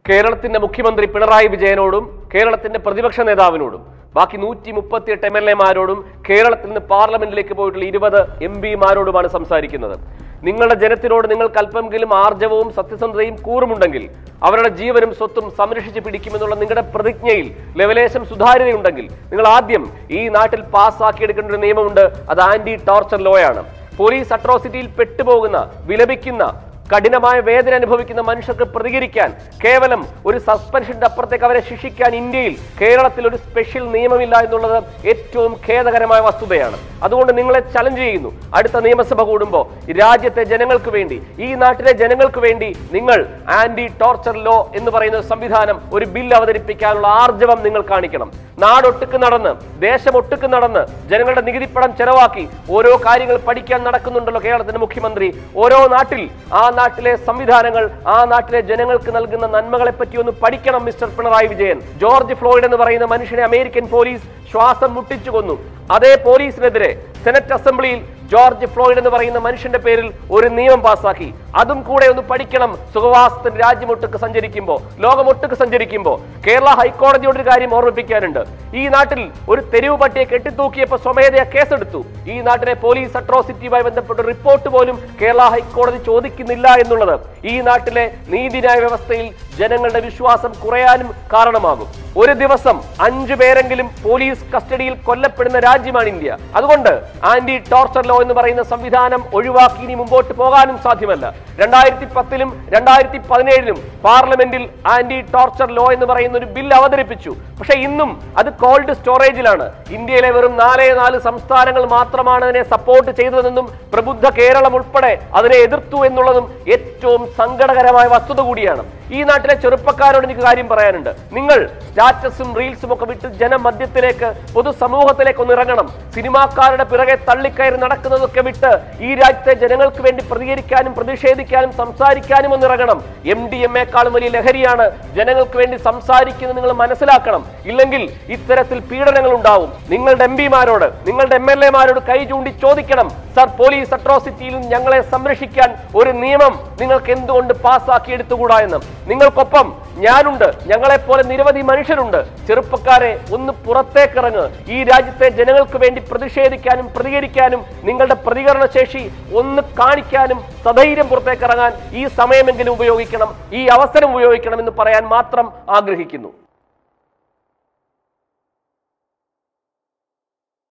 കേരളത്തിന്റെ മുഖ്യമന്ത്രി പിണറായി വിജയനോടും കേരളത്തിന്റെ പ്രതിപക്ഷ നേതാവിനോടും ബാക്കി നൂറ്റി മുപ്പത്തിയെട്ട് എം എൽ എമാരോടും കേരളത്തിൽ നിന്ന് പാർലമെന്റിലേക്ക് പോയിട്ടുള്ള ഇരുപത് എം പിമാരോടുമാണ് സംസാരിക്കുന്നത് നിങ്ങളുടെ ജനത്തിനോട് നിങ്ങൾക്ക് അല്പമെങ്കിലും ആർജവവും സത്യസന്ധതയും കൂറുമുണ്ടെങ്കിൽ അവരുടെ ജീവനും സ്വത്തും സംരക്ഷിച്ച് പിടിക്കുമെന്നുള്ള നിങ്ങളുടെ പ്രതിജ്ഞയിൽ ലെവലേശം സുതാര്യതയുണ്ടെങ്കിൽ നിങ്ങൾ ആദ്യം ഈ നാട്ടിൽ പാസ്സാക്കിയെടുക്കേണ്ട ഒരു നിയമമുണ്ട് അത് ആന്റി ടോർച്ചർ ലോയാണ് പോലീസ് അട്രോസിറ്റിയിൽ പെട്ടുപോകുന്ന വിലപിക്കുന്ന കഠിനമായ വേദന അനുഭവിക്കുന്ന മനുഷ്യർക്ക് പ്രതികരിക്കാൻ കേവലം ഒരു സസ്പെൻഷന്റെ അപ്പുറത്തേക്ക് അവരെ ശിക്ഷിക്കാൻ ഇന്ത്യയിൽ കേരളത്തിൽ ഒരു സ്പെഷ്യൽ നിയമമില്ല എന്നുള്ളത് ഏറ്റവും ഖേദകരമായ വസ്തുതയാണ് അതുകൊണ്ട് നിങ്ങളെ ചലഞ്ച് ചെയ്യുന്നു അടുത്ത നിയമസഭ കൂടുമ്പോൾ ഈ രാജ്യത്തെ ജനങ്ങൾക്ക് വേണ്ടി ഈ നാട്ടിലെ ജനങ്ങൾക്ക് വേണ്ടി നിങ്ങൾ ആന്റി ടോർച്ചർ ലോ എന്ന് പറയുന്ന ഒരു സംവിധാനം ഒരു ബിൽ അവതരിപ്പിക്കാനുള്ള ആർജവം നിങ്ങൾ കാണിക്കണം നാടൊട്ടുക്ക് നടന്ന് ദേശമൊട്ടുക്ക് നടന്ന് ജനങ്ങളുടെ നികുതിപ്പണം ചെലവാക്കി ഓരോ കാര്യങ്ങൾ പഠിക്കാൻ നടക്കുന്നുണ്ടല്ലോ കേരളത്തിന്റെ മുഖ്യമന്ത്രി ഓരോ നാട്ടിൽ ആ നാട്ടിലെ സംവിധാനങ്ങൾ ആ നാട്ടിലെ ജനങ്ങൾക്ക് നൽകുന്ന നന്മകളെ പറ്റി ഒന്ന് പഠിക്കണം mister Pinarayi Vijayan George Floyd എന്ന് പറയുന്ന മനുഷ്യനെ അമേരിക്കൻ പോലീസ് ശ്വാസം മുട്ടിച്ചു കൊന്നു അതേ പോലീസിനെതിരെ സെനറ്റ് അസംബ്ലിയിൽ ജോർജ് ഫ്ലോയിഡ് എന്ന് പറയുന്ന മനുഷ്യന്റെ പേരിൽ ഒരു നിയമം പാസാക്കി അതും കൂടെ ഒന്ന് പഠിക്കണം സുഖവാസത്തിന് രാജ്യമൊട്ടുക്ക് സഞ്ചരിക്കുമ്പോൾ ലോകമൊട്ടുക്ക് സഞ്ചരിക്കുമ്പോൾ കേരള ഹൈക്കോടതിയോട് ഒരു കാര്യം ഓർമ്മിപ്പിക്കാനുണ്ട് ഈ നാട്ടിൽ ഒരു തെരുവ് പട്ടിയെ കെട്ടിത്തൂക്കിയപ്പോൾ സ്വമേധയാ കേസെടുത്തു ഈ നാട്ടിലെ പോലീസ് അട്രോസിറ്റിയുമായി ബന്ധപ്പെട്ട റിപ്പോർട്ട് പോലും കേരള ഹൈക്കോടതി ചോദിക്കുന്നില്ല എന്നുള്ളത് ഈ നാട്ടിലെ നീതിന്യായ വ്യവസ്ഥയിൽ ജനങ്ങളുടെ വിശ്വാസം കുറയാനും കാരണമാകും ഒരു ദിവസം അഞ്ചു പേരെങ്കിലും പോലീസ് കസ്റ്റഡിയിൽ കൊല്ലപ്പെടുന്ന രാജ്യമാണ് ഇന്ത്യ അതുകൊണ്ട് ആന്റി ടോർച്ചർ ലോ എന്ന് പറയുന്ന സംവിധാനം ഒഴിവാക്കി ഇനി മുമ്പോട്ട് പോകാനും സാധ്യമല്ല രണ്ടായിരത്തി പത്തിലും രണ്ടായിരത്തി പതിനേഴിലും പാർലമെന്റിൽ ആന്റി ടോർച്ചർ ലോ എന്ന് പറയുന്ന ഒരു ബിൽ അവതരിപ്പിച്ചു പക്ഷെ ഇന്നും അത് കോൾഡ് സ്റ്റോറേജിലാണ് ഇന്ത്യയിലെ വെറും നാലേ നാല് സംസ്ഥാനങ്ങൾ മാത്രമാണ് അതിനെ സപ്പോർട്ട് ചെയ്തതെന്നും പ്രബുദ്ധ കേരളം ഉൾപ്പെടെ അതിനെ എതിർത്തു എന്നുള്ളതും ഏറ്റവും സങ്കടകരമായ വസ്തുത കൂടിയാണ് ഈ നാട്ടിലെ ചെറുപ്പക്കാരോട് എനിക്ക് കാര്യം പറയാനുണ്ട് നിങ്ങൾ സ്റ്റാറ്റസും റീൽസും ഒക്കെ വിട്ട് ജനമധ്യത്തിലേക്ക് പൊതുസമൂഹത്തിലേക്ക് ഒന്ന് ഇറങ്ങണം സിനിമാക്കാരുടെ പിറകെ തള്ളിക്കയറി നടക്കുന്നതൊക്കെ വിട്ട് ഈ രാജ്യത്തെ ജനങ്ങൾക്ക് വേണ്ടി പ്രതികരിക്കാനും പ്രതിഷേധിക്കാനും സംസാരിക്കാനും ഒന്ന് ഇറങ്ങണം എം ഡി എം എക്കാളും വലിയ ലഹരിയാണ് ജനങ്ങൾക്ക് വേണ്ടി സംസാരിക്കുന്നത് നിങ്ങൾ മനസ്സിലാക്കണം ഇല്ലെങ്കിൽ ഇത്തരത്തിൽ പീഡനങ്ങൾ ഉണ്ടാവും നിങ്ങളുടെ എം പിമാരോട് നിങ്ങളുടെ എം എൽ എമാരോട് കൈ ചൂണ്ടി ചോദിക്കണം സർ പോലീസ് അട്രോസിറ്റിയിൽ നിന്ന് ഞങ്ങളെ സംരക്ഷിക്കാൻ ഒരു നിയമം നിങ്ങൾക്ക് എന്തുകൊണ്ട് പാസ്സാക്കി എടുത്തുകൂടാ എന്ന് നിങ്ങൾക്കൊപ്പം ഞാനുണ്ട് ഞങ്ങളെപ്പോലെ നിരവധി മനുഷ്യരുണ്ട് ചെറുപ്പക്കാരെ ഒന്ന് പുറത്തേക്കിറങ്ങ് ഈ രാജ്യത്തെ ജനങ്ങൾക്ക് വേണ്ടി പ്രതിഷേധിക്കാനും പ്രതികരിക്കാനും നിങ്ങളുടെ പ്രതികരണ ശേഷി ഒന്ന് കാണിക്കാനും സധൈര്യം പുറത്തേക്കിറങ്ങാൻ ഈ സമയമെങ്കിലും ഉപയോഗിക്കണം ഈ അവസരം ഉപയോഗിക്കണം എന്ന് പറയാൻ മാത്രം ആഗ്രഹിക്കുന്നു